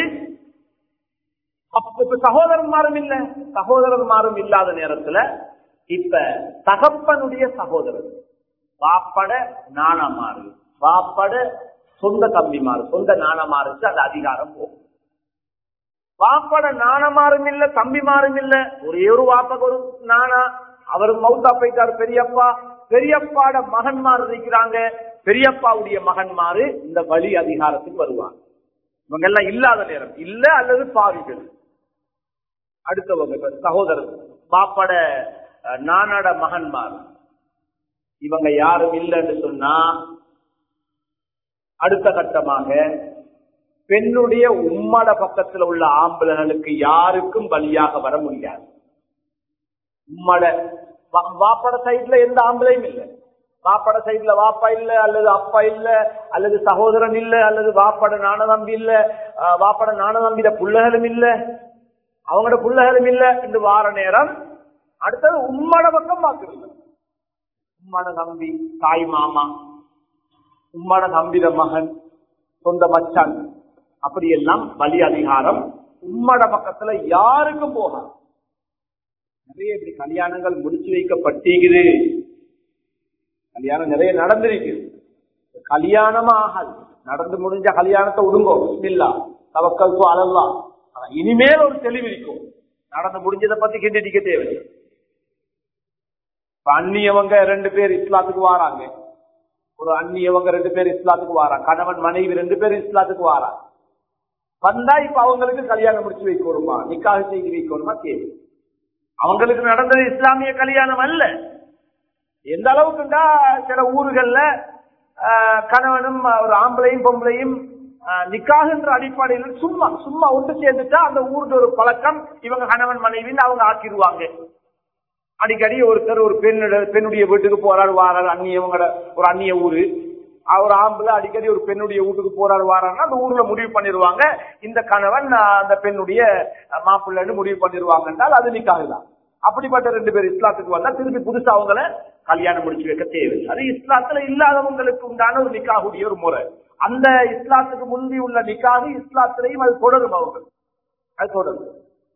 இப்ப சகோதரன்மாரும் இல்ல சகோதரன்மாரும் இல்லாத நேரத்துல இப்ப தகப்பனுடைய சகோதரர் வாப்பட நாணமாறு வாப்பட சொந்த தம்பிமாறு சொந்த நாணமாருக்கு அந்த அதிகாரம் போகும் வாப்பட நாணமாரும் இல்ல தம்பிமாரும் இல்ல ஒரே ஒரு வாப்பக்கு ஒரு நானா அவர் மவுத்தா போயிட்டார் பெரியப்பா பெரியப்பாட மகன்மார் இருக்கிறாங்க பெரியப்பாவுடைய மகன்மாரு இந்த வழி அதிகாரத்துக்கு வருவாங்க இவங்க எல்லாம் இல்லாத நேரம் இல்ல அல்லது பாவிகள் அடுத்தவங்க சகோதரர் பாப்பட நானாட மகன்மார் இவங்க யாரும் இல்லைன்னு சொன்னா அடுத்த கட்டமாக பெண்ணுடைய உம்மட பக்கத்துல உள்ள ஆம்பளைகளுக்கு யாருக்கும் பலியாக வர முடியாது உம்மட வாப்பட சைட்ல எந்த ஆம்பளையும் இல்லை வாப்பட சைட்ல வாப்பா இல்ல அல்லது அப்பா இல்ல அல்லது சகோதரன் இல்ல அல்லது வாப்பட நாணதம்பி இல்ல வாப்பட நாணதம்பிட புள்ளகளும் இல்ல அவங்களோட புள்ளகளும் இல்ல என்று வார நேரம் அடுத்தது உம்மட பக்கம் பாக்குறது உம்மட தம்பி தாய் மாமா உம்மட தம்பிட மகன் சொந்த மச்சான் அப்படியெல்லாம் பலி அதிகாரம் உம்மட பக்கத்துல யாருக்கும் போகாது நிறைய இப்படி கல்யாணங்கள் முடிச்சு வைக்கப்பட்டிருக்குது கல்யாணம் நிறைய நடந்திருக்கு கல்யாணமா ஆகாது நடந்து முடிஞ்ச கல்யாணத்தை விடுங்கோ இல்லா தவக்கல் அழல்லா ஆனா இனிமேல் ஒரு தெளிவு இருக்கும் நடந்து முடிஞ்சதை பத்தி கிண்டிக்க தேவை இப்ப அந்நியவங்க ரெண்டு பேர் இஸ்லாத்துக்கு வாராங்க ஒரு அந்நியவங்க ரெண்டு பேர் இஸ்லாத்துக்கு வாராங்க கணவன் மனைவி ரெண்டு பேர் இஸ்லாத்துக்கு வாராங்க வந்தா இப்ப அவங்களுக்கு கல்யாணம் முடிச்சு வைக்கணுமா நிக்காக செய்து வைக்கணுமா கேள்வி அவங்களுக்கு நடந்தது இஸ்லாமிய கல்யாணம் அல்ல எந்த அளவுக்குண்டா சில ஊர்கள்ல ஆஹ், கணவனும் ஒரு ஆம்பளையும் பொம்பளையும் ஆஹ், நிக்காகுன்ற அடிப்படையில் சும்மா சும்மா ஒன்று சேர்ந்துட்டா அந்த ஊருக்கு ஒரு பழக்கம் இவங்க கணவன் மனைவின்னு அவங்க ஆக்கிடுவாங்க அடிக்கடி ஒருத்தர் ஒரு பெண்ணோட பெண்ணுடைய வீட்டுக்கு போறாரு வாராரு அந்நியவங்களோட ஒரு அந்நிய ஊரு அவர் ஆம்பளை அடிக்கடி ஒரு பெண்ணுடைய வீட்டுக்கு போறாரு வாராருன்னா அந்த ஊர்ல முடிவு பண்ணிடுவாங்க இந்த கணவன் ஆஹ், அந்த பெண்ணுடைய ஆஹ், மாப்பிள்ளைன்னு முடிவு பண்ணிடுவாங்க என்றால் அது நிக்காகுதான் அப்படிப்பட்ட ரெண்டு பேர் இஸ்லாத்துக்கு வந்தா திருப்பி புதுசா அவங்கள கல்யாணம் முடிச்சு வைக்க தேவை அது இஸ்லாத்துல இல்லாதவங்களுக்கு உண்டான ஒரு நிக்காகுடைய ஒரு முறை அந்த இஸ்லாத்துக்கு முந்தி உள்ள நிக்காகு இஸ்லாத்திலையும் அது தொடரும் அவங்க அது தொடரும்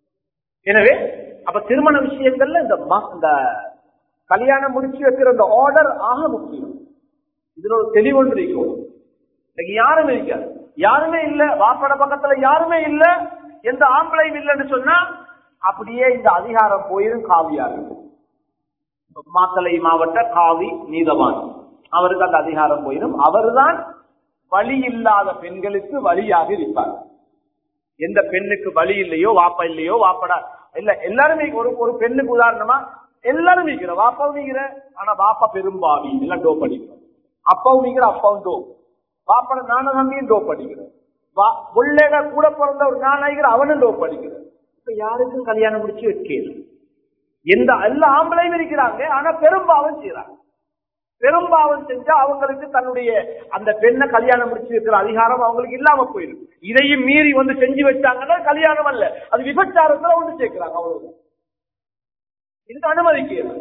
எனவே அப்ப திருமண விஷயங்கள்ல இந்த ம- இந்த கல்யாணம் முடிச்சு வைக்கிற இந்த ஆர்டர் ஆக முக்கியம் இதுல ஒரு தெளிவொன்று இருக்கும் இன்னைக்கு யாருமே இருக்காது யாருமே இல்ல வாப்பட பக்கத்துல யாருமே இல்ல எந்த ஆம்பளையும் இல்லைன்னு சொன்னா அப்படியே இந்த அதிகாரம் போயிரும் காவியா இருக்கும் மாத்தளை மாவட்ட காவி நீதவான் அவருக்கு அந்த அதிகாரம் போயிடும் அவர்தான் வழி இல்லாத பெண்களுக்கு வழியாக இருப்பார் எந்த பெண்ணுக்கு வழி இல்லையோ வாப்பா இல்லையோ வாப்படா இல்ல எல்லாருமே ஒரு ஒரு பெண்ணுக்கு உதாரணமா எல்லாரும் நீக்கிற வாப்பாவும் நீக்கிற ஆனா வாப்பா பெரும்பாவி எல்லாம் டோப் அடிக்கிறோம் அப்பாவும் நீக்கிற அப்பாவும் டோப் வாப்பட நானும் நம்பியும் டோப் அடிக்கிறேன் வா பிள்ளைக கூட பிறந்த ஒரு நானாய்கிற அவனும் டோப் அடிக்கிறேன் இப்ப யாருக்கும் கல்யாணம் முடிச்சு வைக்கல எந்த எல்லா ஆம்பளையும் இருக்கிறாங்க ஆனா பெரும்பாவம் செய்யறாங்க பெரும்பாவம் செஞ்சா அவங்களுக்கு தன்னுடைய அந்த பெண்ணை கல்யாணம் முடிச்சு வைக்கிற அதிகாரம் அவங்களுக்கு இல்லாம போயிடும் இதையும் மீறி வந்து செஞ்சு வச்சாங்கன்னா கல்யாணம் அல்ல அது விபச்சாரத்துல ஒன்று சேர்க்கிறாங்க அவ்வளவு இதுக்கு அனுமதிக்கிறது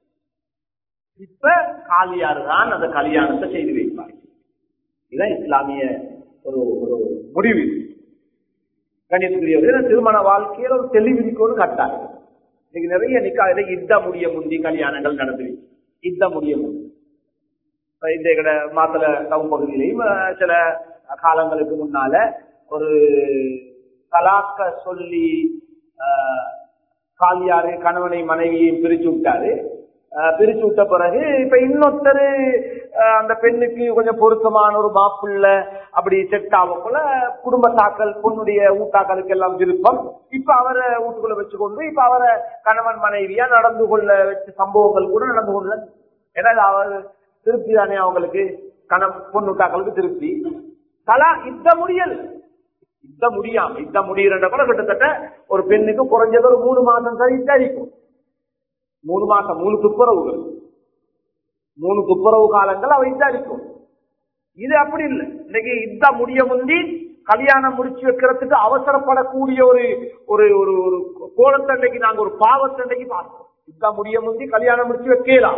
இப்ப காலியார் தான் அந்த கல்யாணத்தை செய்து வைப்பார் இதுதான் இஸ்லாமிய ஒரு ஒரு முடிவு கணித்துக்குரியவர் திருமண வாழ்க்கையில ஒரு தெளிவு இருக்கணும்னு கட்டாங்க இன்னைக்கு நிறைய நிக்கா இன்னைக்கு இத்த முடிய முந்தி கல்யாணங்கள் நடந்து இத்த முடிய முந்தி இப்ப இந்த கடை மாத்தல டவுன் பகுதியிலையும் அஹ், சில காலங்களுக்கு முன்னால ஒரு தலாக்க சொல்லி அஹ், காலியாரு கணவனை மனைவியையும் பிரிச்சு விட்டாரு அஹ், பிரிச்சு விட்ட பிறகு இப்ப இன்னொருத்தர் அஹ், அந்த பெண்ணுக்கு கொஞ்சம் பொருத்தமான ஒரு மாப்பிள்ள அப்படி செட் ஆகக்குள்ள குடும்பத்தாக்கள் பொண்ணுடைய ஊட்டாக்களுக்கு எல்லாம் விருப்பம் இப்ப அவரை வீட்டுக்குள்ள வச்சுக்கொண்டு இப்ப அவரை கணவன் மனைவியா நடந்து கொள்ள வச்ச சம்பவங்கள் கூட நடந்து கொள்ள ஏன்னா இது அவர் திருப்தி தானே அவங்களுக்கு கண பொண்ணுட்டாக்களுக்கு திருப்தி தலா இந்த முடியல் இந்த முடியாம இந்த முடியற கூட கிட்டத்தட்ட ஒரு பெண்ணுக்கு குறைஞ்சது ஒரு மூணு மாசம் சரி இருக்கும் மூணு மாசம் மூணு துப்புரவுகள் மூணு துப்புரவு காலங்கள் அவ இருக்கும் இது அப்படி இல்லை இன்னைக்கு இந்த முடிய முந்தி கல்யாணம் முடிச்சு வைக்கிறதுக்கு அவசரப்படக்கூடிய ஒரு ஒரு ஒரு ஒரு கோலத்தண்டைக்கு நாங்க ஒரு பாவத்தண்டைக்கு பார்த்தோம் இந்த முடிய முந்தி கல்யாணம் முடிச்சு வைக்கலாம்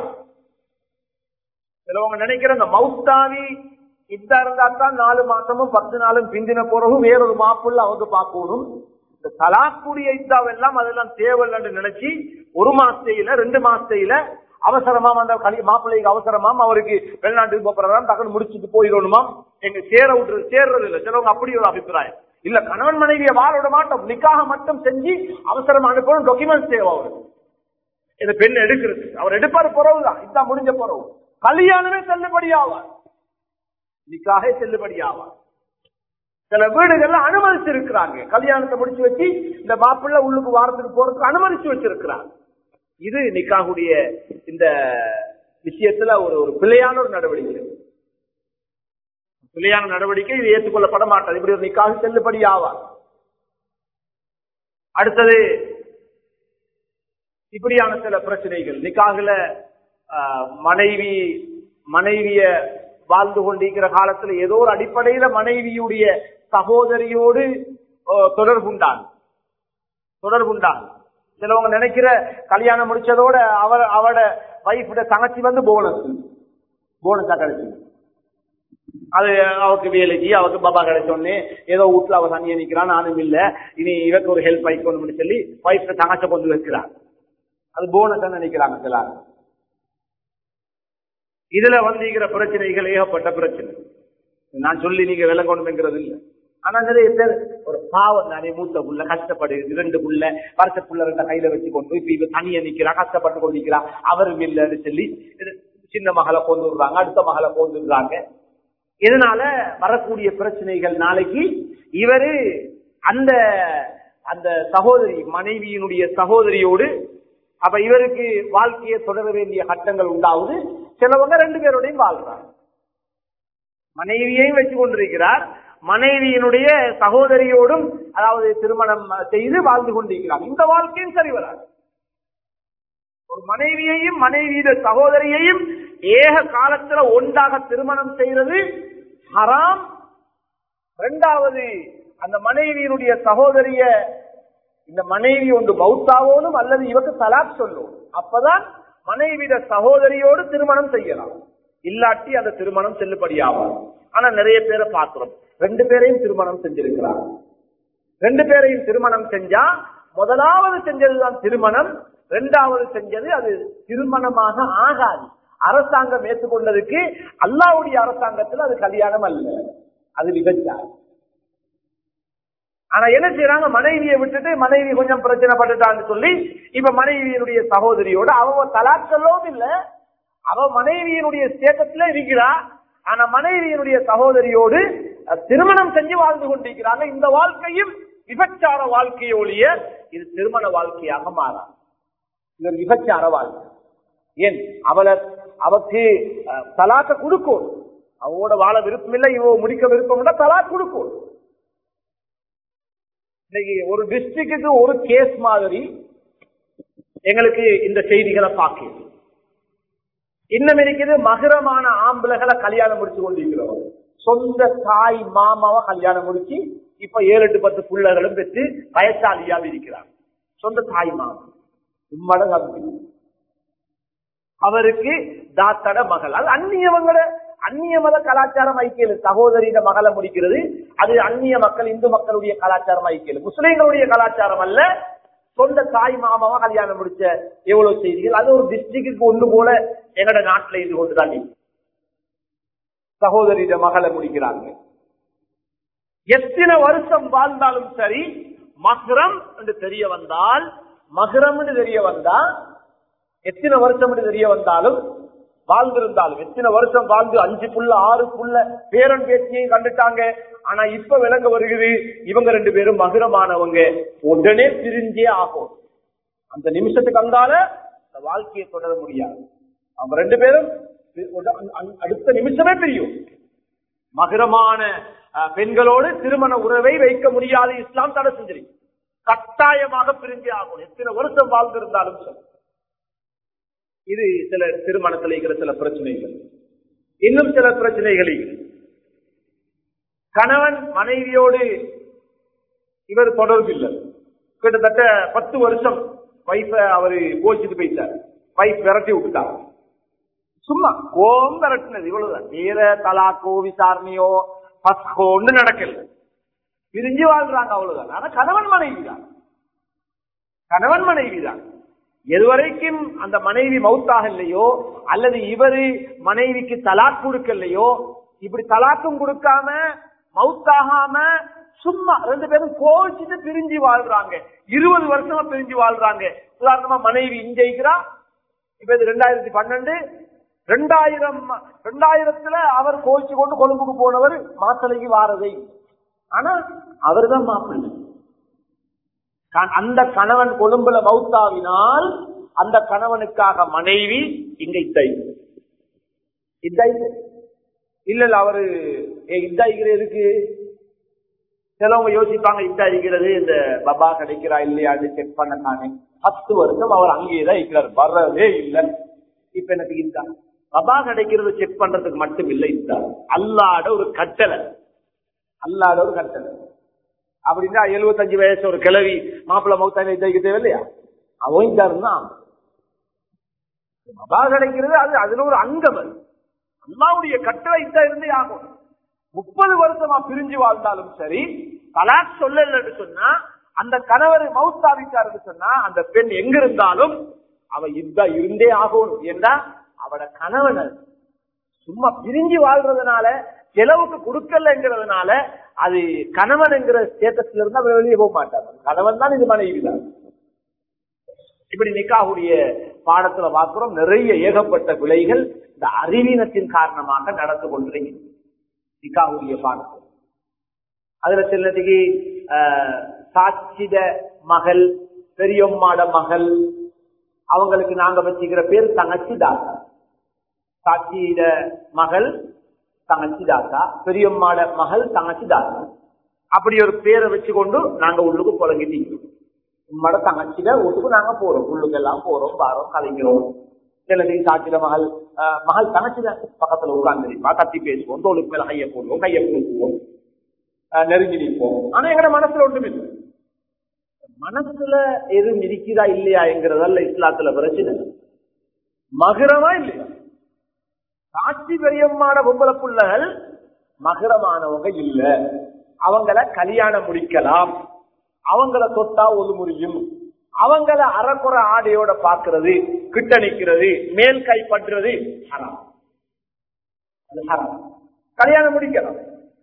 சிலவங்க நினைக்கிற இந்த மவுத்தாவி இதா இருந்தா தான் நாலு மாசமும் பத்து நாளும் பிந்தின பிறகு வேறொரு மாப்புள்ள அவங்க பார்க்கணும் இந்த தலாக்குடைய இதாவெல்லாம் அதெல்லாம் தேவையில்லைன்னு நினைச்சு ஒரு மாசத்தையில ரெண்டு மாசத்தையில அவசரமாம் அந்த கலி மாப்பிள்ளைக்கு அவசரமாம் அவருக்கு வெளிநாட்டுக்கு போறாராம் டக்குனு முடிச்சுட்டு போயிடணுமாம் எங்க சேர விட்டுறது சேர்றது இல்ல சிலவங்க அப்படி ஒரு அபிப்பிராயம் இல்ல கணவன் மனைவியை வாழ விட மாட்டோம் நிக்காக மட்டும் செஞ்சு அவசரம் அனுப்பணும் டாக்குமெண்ட்ஸ் தேவை அவருக்கு இந்த பெண் எடுக்கிறது அவர் எடுப்பாரு பிறகுதான் இதான் முடிஞ்ச பிறகு கல்யாணமே செல்லுபடியாவார் நிக்காக செல்லுபடியாவார் சில வீடுகள்ல அனுமதிச்சிருக்கிறாங்க கல்யாணத்தை முடிச்சு வச்சு இந்த மாப்பிள்ளை உள்ளுக்கு வாரத்துக்கு போறதுக்கு அனுமதிச்சு வச்சிருக்கிறாங்க இது நிக்காகுடைய இந்த விஷயத்துல ஒரு ஒரு பிழையான ஒரு நடவடிக்கை பிழையான நடவடிக்கை இது ஏற்றுக்கொள்ளப்பட மாட்டாது இப்படி ஒரு நிக்காக செல்லுபடி ஆவார் அடுத்தது இப்படியான சில பிரச்சனைகள் நிக்காகல மனைவி மனைவிய வாழ்ந்து கொண்டிருக்கிற காலத்துல ஏதோ ஒரு அடிப்படையில மனைவியுடைய சகோதரியோடு அஹ், தொடர்புண்டான் தொடர்புண்டான் சிலவங்க நினைக்கிற கல்யாணம் முடிச்சதோட அவர் அவட வைஃபோட தங்கச்சி வந்து போனஸ் போனஸா கிடைச்சு அது அவருக்கு வேலைக்கு அவருக்கு பாபா கிடைச்சோடனே ஏதோ வீட்டுல அவ தனியா நிக்கிறான் நானும் இல்ல இனி இவருக்கு ஒரு ஹெல்ப் ஆயிக்கணும்னு சொல்லி வைஃப்ல தங்கச்ச கொண்டு வைக்கிறார் அது போனஸ் நினைக்கிறாங்க சிலார் இதுல வந்திருக்கிற பிரச்சனைகள் ஏகப்பட்ட பிரச்சனை நான் சொல்லி நீங்க விளங்கணுங்கிறது இல்ல ஆனா நிறைய பேர் ஒரு பாவம் தானே மூத்த புள்ள கஷ்டப்படு இரண்டு புள்ள வருஷ புள்ள ரெண்ட கையில வச்சு கொண்டு இப்ப இவ தனியா நிக்கிறா கஷ்டப்பட்டு கொண்டு நிக்கிறா அவரும் இல்லைன்னு சொல்லி இது சின்ன மகளை கொண்டு விடுறாங்க அடுத்த மகளை கொண்டு விடுறாங்க இதனால வரக்கூடிய பிரச்சனைகள் நாளைக்கு இவரு அந்த அந்த சகோதரி மனைவியினுடைய சகோதரியோடு அப்ப இவருக்கு வாழ்க்கையை தொடர வேண்டிய கட்டங்கள் உண்டாவது சிலவங்க ரெண்டு பேரோடையும் வாழ்றாங்க மனைவியையும் வச்சு கொண்டிருக்கிறார் மனைவியினுடைய சகோதரியோடும் அதாவது திருமணம் செய்து வாழ்ந்து கொண்டிருக்கிறார் இந்த வாழ்க்கையும் சரி வராது ஒரு மனைவியையும் மனைவியிட சகோதரியையும் ஏக காலத்துல ஒன்றாக திருமணம் செய்யறது ஹராம் இரண்டாவது அந்த மனைவியினுடைய சகோதரிய இந்த மனைவி ஒன்று பௌத்தாவோனும் அல்லது இவக்கு தலாக் சொல்லும் அப்பதான் மனைவிட சகோதரியோடு திருமணம் செய்யலாம் இல்லாட்டி அந்த திருமணம் செல்லுபடியாகும் ஆனா நிறைய பேரை பார்க்கிறோம் ரெண்டு பேரையும் திருமணம் செஞ்சிருக்கிறார் ரெண்டு பேரையும் திருமணம் செஞ்சா முதலாவது செஞ்சதுதான் திருமணம் இரண்டாவது செஞ்சது அது திருமணமாக ஆகாது அரசாங்கம் ஏற்றுக்கொண்டதுக்கு அல்லாவுடைய அரசாங்கத்தில் அது கல்யாணம் அல்ல அது விபச்சாரம் ஆனா என்ன செய்யறாங்க மனைவியை விட்டுட்டு மனைவி கொஞ்சம் பிரச்சனை பட்டுட்டான்னு சொல்லி இப்ப மனைவியினுடைய சகோதரியோட அவ தலாக்கல்லவும் இல்ல அவ மனைவியினுடைய ஸ்டேட்டஸ்ல இருக்கிறா ஆனா மனைவியினுடைய சகோதரியோடு திருமணம் செஞ்சு வாழ்ந்து கொண்டிருக்கிறாங்க இந்த வாழ்க்கையும் விபச்சார வாழ்க்கையோடைய இது திருமண வாழ்க்கையாக மாறாது இது ஒரு விபச்சார வாழ்க்கை ஏன் அவளை அவக்கு தலாக்க கொடுக்கும் அவவோட வாழ விருப்பம் இல்லை இவ முடிக்க விருப்பம் இல்லை தலாக் கொடுக்கும் இன்னைக்கு ஒரு டிஸ்ட்ரிக்டுக்கு ஒரு கேஸ் மாதிரி எங்களுக்கு இந்த செய்திகளை பார்க்க இன்னும் இருக்குது மகரமான ஆம்பளைகளை கல்யாணம் முடிச்சு கொண்டிருக்கிறோம் சொந்த தாய் மாமாவை கல்யாணம் முடிச்சு இப்ப ஏழு எட்டு பத்து பிள்ளைகளும் பெற்று வயசாலியாக இருக்கிறாங்க சொந்த தாய் மாமா உம்மட தம்பி அவருக்கு தாத்தட மகள் அது அந்நியவங்கள அந்நிய மத கலாச்சாரம் ஐக்கியல் சகோதரியிட மகளை முடிக்கிறது அது அந்நிய மக்கள் இந்து மக்களுடைய கலாச்சாரம் ஐக்கியல் முஸ்லிம்களுடைய கலாச்சாரம் அல்ல சொந்த தாய் மாமாவா கல்யாணம் முடிச்ச எவ்வளவு செய்திகள் அது ஒரு டிஸ்ட்ரிக்டுக்கு ஒன்று போல எங்கட நாட்டில் இது கொண்டுதான் சகோதரியிட மகளை முடிக்கிறாங்க எத்தனை வருஷம் வாழ்ந்தாலும் சரி மகரம் என்று தெரிய வந்தால் மகரம் தெரிய வந்தா எத்தனை வருஷம் தெரிய வந்தாலும் வாழ்ந்திருந்தாலும் எத்தனை வருஷம் வாழ்ந்து அஞ்சு புள்ள ஆறு புள்ள பேரன் பேச்சியையும் கண்டுட்டாங்க ஆனா இப்ப விளங்க வருகிறது இவங்க ரெண்டு பேரும் மகுரமானவங்க உடனே பிரிஞ்சே ஆகும் அந்த நிமிஷத்துக்கு அந்தால அந்த வாழ்க்கையை தொடர முடியாது அவங்க ரெண்டு பேரும் அடுத்த நிமிஷமே பிரியும் மகுரமான பெண்களோடு திருமண உறவை வைக்க முடியாது இஸ்லாம் தடை செஞ்சிருக்கு கட்டாயமாக பிரிஞ்சே ஆகும் எத்தனை வருஷம் வாழ்ந்திருந்தாலும் சரி இது சில திருமணத்தில் இருக்கிற சில பிரச்சனைகள் இன்னும் சில பிரச்சனைகள் கணவன் மனைவியோடு இவர் தொடர்பு இல்லை கிட்டத்தட்ட பத்து வருஷம் வைஃப அவரு போச்சுட்டு போயிட்டார் வைஃப் விரட்டி விட்டுட்டார் சும்மா கோம் விரட்டினது இவ்வளவுதான் வேற தலாக்கோ விசாரணையோ பஸ்கோ ஒன்று நடக்கல பிரிஞ்சு வாழ்றாங்க அவ்வளவுதான் ஆனா கணவன் மனைவி தான் கணவன் மனைவி தான் எதுவரைக்கும் அந்த மனைவி மவுத்தாக இல்லையோ அல்லது இவரு மனைவிக்கு தலாக் கொடுக்கலையோ இப்படி தலாக்கும் கொடுக்காம மவுத்தாகாம சும்மா ரெண்டு பேரும் கோவிச்சுட்டு பிரிஞ்சு வாழ்றாங்க இருபது வருஷமா பிரிஞ்சு வாழ்றாங்க உதாரணமா மனைவி இஞ்சைக்கிறா இப்ப இது ரெண்டாயிரத்தி பன்னெண்டு ரெண்டாயிரம் ரெண்டாயிரத்துல அவர் கோவிச்சு கொண்டு கொழும்புக்கு போனவர் மாத்தலைக்கு வாரதை ஆனா அவர் தான் மாப்பிள்ளை அந்த கணவன் கொழும்புல மௌத்தாவினால் அந்த கணவனுக்காக மனைவி இங்க இத்தை இத்தை இல்ல இல்ல அவரு இதாய்கிறதுக்கு சிலவங்க யோசிப்பாங்க இதாய்கிறது இந்த பபா கிடைக்கிறா இல்லையான்னு செக் பண்ண தானே பத்து வருஷம் அவர் அங்கேயேதான் இருக்கிறார் வரவே இல்லை இப்ப எனக்கு இந்த பபா கிடைக்கிறது செக் பண்றதுக்கு மட்டும் இல்லை இந்த அல்லாட ஒரு கட்டளை அல்லாட ஒரு கட்டளை அப்படின்னா எழுபத்தஞ்சு வயசு ஒரு கிழவி மாப்பிள்ள மௌத்தாங்க இதாய்க்க தேவையில்லையா அவன் தான் மபா கிடைக்கிறது அது அதுல ஒரு அங்கம் அது அல்லாவுடைய கட்டளை தான் இருந்தே ஆகும் முப்பது வருஷமா பிரிஞ்சு வாழ்ந்தாலும் சரி தலாக் சொல்லலன்னு சொன்னா அந்த கணவர் மவுத்தாவிட்டாருன்னு சொன்னா அந்த பெண் எங்க இருந்தாலும் அவ இந்த இருந்தே ஆகணும் ஏண்டா அவட கணவன் அது. சும்மா பிரிஞ்சு வாழ்றதுனால செலவுக்கு கொடுக்கலங்கிறதுனால அது கணவன் என்கிற ஸ்டேட்டஸ்ல இருந்து அவர் வெளியே போக மாட்டார் கணவன் தான் இது மனைவி தான் இப்படி நிக்காவுடைய பாடத்துல பார்க்கிறோம் நிறைய ஏகப்பட்ட விலைகள் இந்த அறிவீனத்தின் காரணமாக நடந்து கொண்டிருக்கிறது நிக்காவுடைய பாடத்தில் அதுல சிலதுக்கு சாட்சித மகள் பெரியம்மாட மகள் அவங்களுக்கு நாங்க வச்சுக்கிற பேர் தங்கச்சி தாத்தா சாட்சியிட மகள் தங்கச்சி தாத்தா பெரியம்மாட மகள் தங்கச்சி தாத்தா அப்படி ஒரு பேரை வச்சு கொண்டு நாங்க உள்ளுக்கு புழங்கிட்டீங்க உம்மட தங்கச்சிட வீட்டுக்கு நாங்க போறோம் உள்ளுக்கு எல்லாம் போறோம் வாரோம் கலைக்கிறோம் சிலதையும் சாட்சியிட மகள் ஆஹ், மகள் தங்கச்சிட பக்கத்துல உட்கார்ந்துருப்பா கத்தி பேசுவோம் தோளுக்கு மேல கைய போடுவோம் கைய போடுவோம் ஆஹ், நெருங்கி நிற்போம் ஆனா எங்கட மனசுல ஒன்றும் இல்லை மனசுல எதுவும் இருக்குதா இல்லையா என்கிறதல்ல இஸ்லாத்துல பிரச்சனை மகரமா இல்லையா சாட்சி பெரியம்மான பொம்பளை புள்ளகள் மகரமானவங்க இல்ல அவங்கள கல்யாணம் முடிக்கலாம் அவங்கள தொட்டா ஒரு முடியும் அவங்கள அறக்குறை ஆடையோட பாக்குறது கிட்ட நிக்கிறது மேல் கை பண்றது ஹராம் அது ஹராம் கல்யாணம் முடிக்கலாம்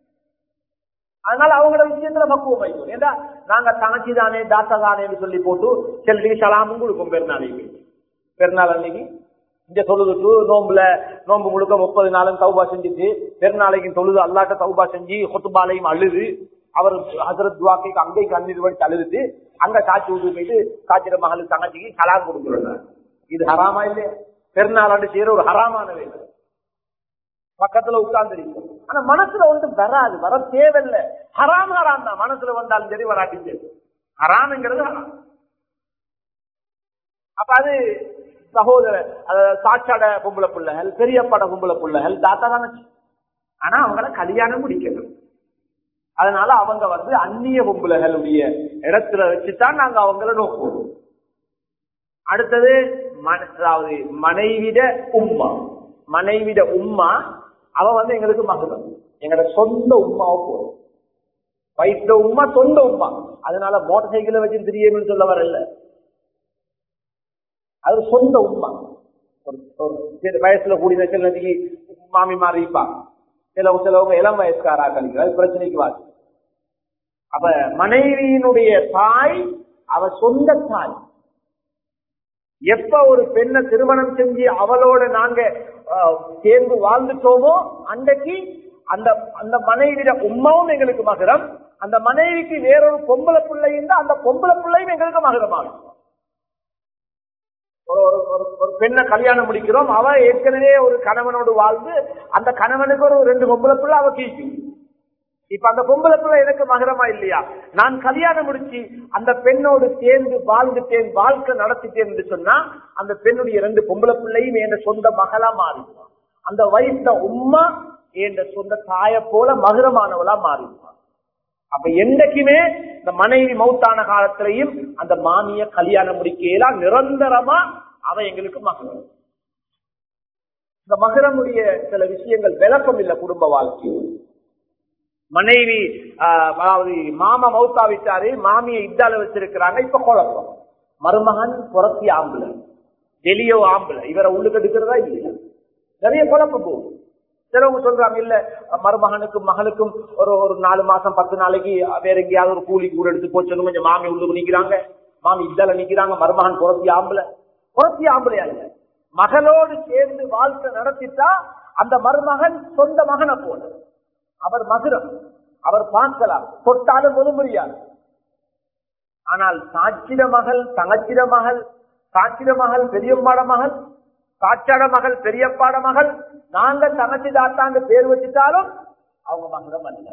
அதனால அவங்களோட விஷயத்துல பக்குவம் வைக்கும் ஏன்னா நாங்க தங்கச்சி தானே தாத்தா தானேன்னு சொல்லி போட்டு சிலருக்கு சலாமும் கொடுப்போம் பெருநாளைக்கு பெருநாள் அன்னைக்கு இங்க தொழுதுட்டு நோம்புல நோம்பு முழுக்க முப்பது நாளும் தௌபா செஞ்சுட்டு பெருநாளைக்கு தொழுது அல்லாட்ட தௌபா செஞ்சு கொத்துபாலையும் அழுது அவர் ஹசரத் துவாக்கைக்கு அங்கே கண்ணீர் வடி அழுதுட்டு அங்க காட்சி விட்டு போயிட்டு காய்ச்சிட மகளுக்கு தங்கச்சிக்கு சலாம் கொடுக்குறாங்க இது ஹராமா இல்லையா பெருநாள் செய்யற ஒரு ஹராமான வேலை பக்கத்துல உட்கார்ந்து ஆனா மனசுல ஒன்றும் வராது வர தேவையில்லை ஹராம் ஹராம் தான் மனசுல வந்தாலும் சரி வராட்டியும் சரி ஹராம்ங்கிறது ஹராம் அப்ப அது சகோதர அதாவது சாட்சாட பொம்பளை பிள்ளைகள் பெரியப்பாட பொம்பளை பிள்ளைகள் தாத்தா தானே ஆனா அவங்கள கல்யாணம் முடிக்கணும் அதனால அவங்க வந்து அந்நிய பொம்பளைகளுடைய இடத்துல வச்சுதான் நாங்க அவங்கள நோக்குவோம் அடுத்தது மன- அதாவது மனைவிட உம்மா மனைவிட உம்மா அவ வந்து எங்களுக்கு மகதம் எங்களோட சொந்த உம்மாவை போதும் வயிற்ற உம்மா சொந்த உம்மா அதனால மோட்டார் சைக்கிளை வச்சு திரியணும்னு சொல்ல வரல அது சொந்த உம்மா ஒரு ஒரு சில வயசுல கூடிய சில மாமி மாறி இருப்பா சில சிலவங்க இளம் வயசுக்காரா கழிக்கிற அது பிரச்சனைக்கு வாது அப்ப மனைவியினுடைய தாய் அவ சொந்த தாய் எப்ப ஒரு பெண்ணை திருமணம் செஞ்சு அவளோட நாங்க அஹ், சேர்ந்து வாழ்ந்துட்டோமோ அன்றைக்கு அந்த அந்த மனைவியிட உம்மாவும் எங்களுக்கு மகரம் அந்த மனைவிக்கு வேறொரு பொம்பளை பிள்ளையும் தான் அந்த பொம்பளை பிள்ளையும் எங்களுக்கு மகரமாகும் ஒரு ஒரு ஒரு ஒரு பெண்ணை கல்யாணம் முடிக்கிறோம் அவ ஏற்கனவே ஒரு கணவனோடு வாழ்ந்து அந்த கணவனுக்கு ஒரு ரெண்டு பொம்பளை பிள்ளை அவ கீக்கும் இப்ப அந்த பொம்பளை பிள்ளை எனக்கு மகரமா இல்லையா நான் கல்யாணம் முடிச்சு அந்த பெண்ணோடு சேர்ந்து வாழ்ந்துட்டேன் வாழ்க்கை நடத்திட்டேன் என்று சொன்னா அந்த பெண்ணுடைய ரெண்டு பொம்பளை பிள்ளையும் என் சொந்த மகளா மாறிடுவான் அந்த வயசுல உம்மா என் சொந்த தாய போல மகரமானவளா மாறிடுவான் அப்ப என்னைக்குமே இந்த மனைவி மௌத்தான காலத்திலையும் அந்த மாமிய கல்யாணம் முடிக்கலாம் நிரந்தரமா அவ எங்களுக்கு மகரம் இந்த மகரமுடைய சில விஷயங்கள் விளக்கம் இல்ல குடும்ப வாழ்க்கையில் மனைவி ஆஹ், அதாவது மாமா மௌத்தாவிட்டாரு மாமியை இத்தால வச்சிருக்கிறாங்க இப்ப குழப்பம் மருமகன் புறத்தி ஆம்புல வெளியோ ஆம்புல இவரை உள்ளுக்கு எடுக்கிறதா இல்லையா நிறைய குழப்பம் போகும் சிலவங்க சொல்றாங்க இல்ல மருமகனுக்கும் மகளுக்கும் ஒரு ஒரு நாலு மாசம் பத்து நாளைக்கு வேற எங்கேயாவது ஒரு கூலி கூட எடுத்து போச்சு கொஞ்சம் மாமி உள்ளுக்கு நிக்கிறாங்க மாமி இதால நிக்கிறாங்க மருமகன் புறத்தி ஆம்புல புறத்தி ஆம்பளையா இல்ல மகளோடு சேர்ந்து வாழ்க்கை நடத்திட்டா அந்த மருமகன் சொந்த மகனை போல அவர் மதுரம் அவர் பார்க்கலாம் தொட்டாலும் ஒரு முடியாது ஆனால் சாட்சிட மகள் தங்கச்சிட மகள் சாட்சிட மகள் பெரியம்மாட மகள் சாட்சாட மகள் பெரியப்பாட மகள் நாங்க தங்கச்சி தாத்தாங்க பேர் வச்சுட்டாலும் அவங்க மகரம் அல்ல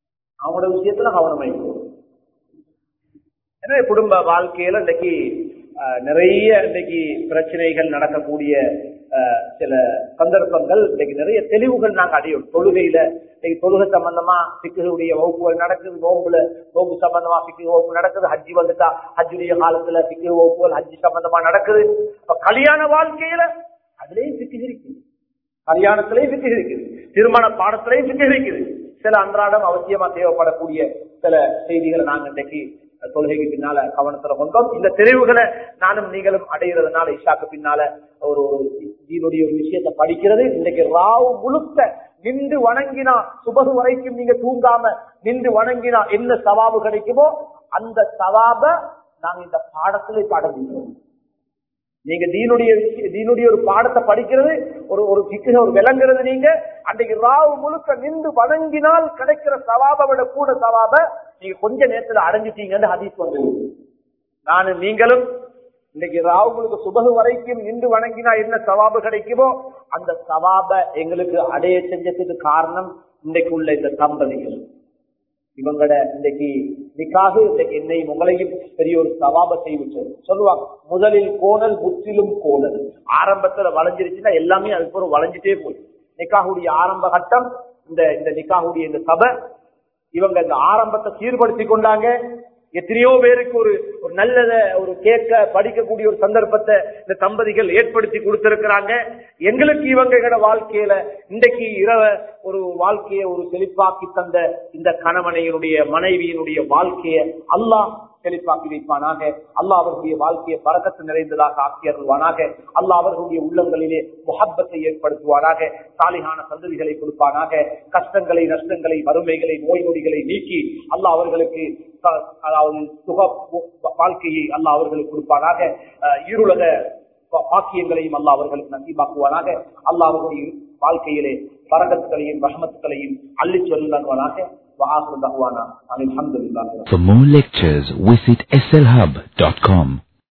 அவங்களோட விஷயத்துல கவனம் வைக்கும் எனவே குடும்ப வாழ்க்கையில இன்னைக்கு அஹ், நிறைய இன்னைக்கு பிரச்சனைகள் நடக்கக்கூடிய அஹ், சில சந்தர்ப்பங்கள் இன்னைக்கு நிறைய தெளிவுகள் நாங்க அடையும் தொழுகையில இன்னைக்கு தொழுகை சம்பந்தமா சிக்குகளுடைய வகுப்புகள் நடக்குது நோம்புல நோம்பு சம்பந்தமா சிக்கு வகுப்பு நடக்குது ஹஜ்ஜி வந்துட்டா ஹஜ்ஜுடைய காலத்துல சிக்கு வகுப்புகள் ஹஜ்ஜி சம்பந்தமா நடக்குது அப்ப கல்யாண வாழ்க்கையில அதுலயும் சிக்கு இருக்குது கல்யாணத்திலையும் சிக்கி இருக்குது திருமண பாடத்திலையும் சிக்கி இருக்குது சில அன்றாடம் அவசியமா தேவைப்படக்கூடிய சில செய்திகளை நாங்க இன்றைக்கு தொழுகைக்கு பின்னால கவனத்துல கொண்டோம் இந்த தெரிவுகளை நானும் நீங்களும் அடைகிறதுனால இஷாக்கு பின்னால ஒரு ஒரு இதனுடைய ஒரு விஷயத்தை படிக்கிறது இன்னைக்கு ராவு முழுக்க நின்று வணங்கினா சுபகு வரைக்கும் நீங்க தூங்காம நின்று வணங்கினா என்ன சவாபு கிடைக்குமோ அந்த சவாப நாங்க இந்த பாடத்துல இப்ப அடைஞ்சிக்கிறோம் நீங்க தீனுடைய விஷய- தீனுடைய ஒரு பாடத்தை படிக்கிறது ஒரு ஒரு சிக்கு ஒரு விளங்குறது நீங்க அன்றைக்கு ராவு முழுக்க நின்று வணங்கினால் கிடைக்கிற சவாபை விட கூட சவாப நீங்க கொஞ்ச நேரத்துல அடைஞ்சிட்டீங்கன்னு ஹதீஸ் வந்து நானு நீங்களும் இன்னைக்கு ராவு முழுக்க சுபகு வரைக்கும் நின்று வணங்கினா என்ன சவாபு கிடைக்குமோ அந்த சவாப எங்களுக்கு அடைய செஞ்சதுக்கு காரணம் இன்னைக்கு உள்ள இந்த தம்பதிகள் இவங்களோட இன்னைக்கு நிக்காக இன்னைக்கு என்னையும் உங்களையும் பெரிய ஒரு சவாப செய்விச்சது சொல்லுவாங்க முதலில் கோணல் முற்றிலும் கோணல் ஆரம்பத்துல வளைஞ்சிருச்சுன்னா எல்லாமே அதுக்கு ஒரு வளைஞ்சிட்டே போய் நிக்காகுடைய ஆரம்ப கட்டம் இந்த இந்த நிக்காகுடைய இந்த சபை இவங்க இந்த ஆரம்பத்தை சீர்படுத்தி கொண்டாங்க எத்தனையோ பேருக்கு ஒரு ஒரு நல்லத ஒரு கேட்க படிக்கக்கூடிய ஒரு சந்தர்ப்பத்தை இந்த தம்பதிகள் ஏற்படுத்தி கொடுத்திருக்கிறாங்க எங்களுக்கு இவங்களோட வாழ்க்கையில இன்றைக்கு இரவ ஒரு வாழ்க்கையை ஒரு செழிப்பாக்கி தந்த இந்த கணவனையினுடைய மனைவியினுடைய வாழ்க்கையை அல்லாஹ் செழிப்பாக்கி வைப்பானாக அல்லாஹ் அவர்களுடைய வாழ்க்கையை பறக்கத்து நிறைந்ததாக ஆக்கி அருள்வானாக அல்லாஹ் அவர்களுடைய உள்ளங்களிலே முகப்பத்தை ஏற்படுத்துவானாக சாலிகான சந்ததிகளை கொடுப்பானாக கஷ்டங்களை நஷ்டங்களை வறுமைகளை நோய் நொடிகளை நீக்கி அல்லாஹ் அவர்களுக்கு ச- அதாவது சுக வாழ்க்கையை அல்லாஹ் அவர்களுக்கு கொடுப்பானாக அஹ் இருளக பா- பாக்கியங்களையும் அல்லாஹ் அவர்களுக்கு நசீபாக்குவானாக அல்லாஹ் அவர்களுடைய வாழ்க்கையிலே பரகத்துகளையும் ரஹமத்துகளையும் அள்ளி சொல்லுவானாக وآخر دعوانا أن الحمد لله رب For more lectures, visit slhub.com.